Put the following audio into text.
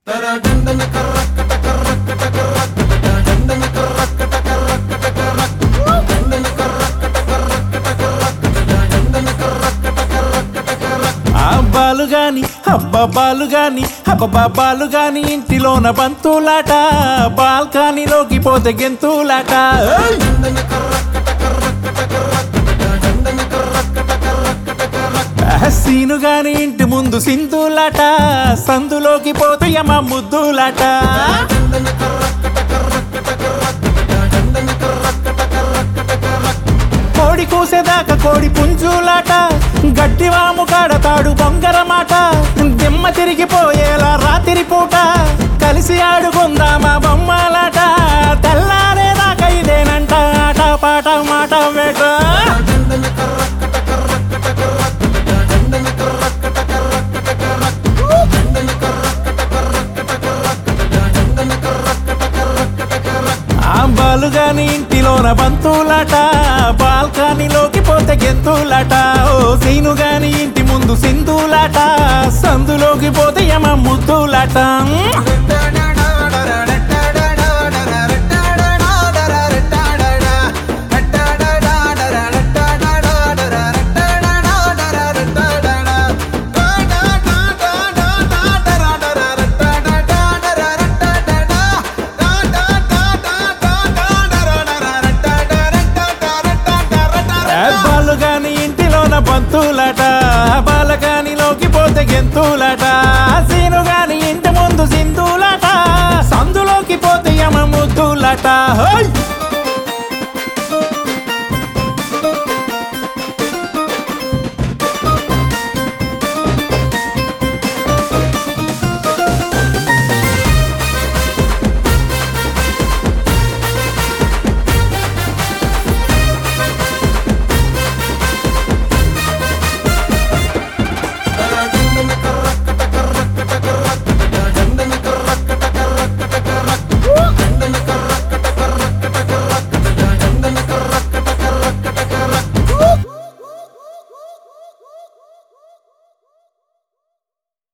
ఆ బాలు గాని అబ్బా బాలు గాని అబ్బా బాలు గాని ఇంటిలోన బంతులాట బాల్కనీలోకి పోతే గెంతులాట ఏయ్! ఆ సీను గాని ఇంటి ముందు సింధులాట సందులోకి పోతే యమ ముద్దులాట కోడి కూసేదాకా కోడి పుంజులాట గట్టివాము కాడతాడు బొంగరమాట దిమ్మ తిరిగిపోయేలా రాత్రి పూట కలిసి ఆడుకుందామా బొమ్మలాట తెల్లారేదాకా ఇదేనంట ఆట పాట మాట వేట ఆ బాలుగాని ఇంటిలోన బంతులాట బాల్కనీలోకి పోతే గెంతులాట ఓ సీను గాని ఇంటి ముందు సింధులాట సందులోకి పోతే యమ ముద్దులాట బాలుగాని ఇంటిలోన బంతులాట బాలకానిలోకి పోతే గెంతులాట సీను గాని ఇంటి ముందు సింధులాట సందులోకి పోతే యమ ముద్దులాట హోయ్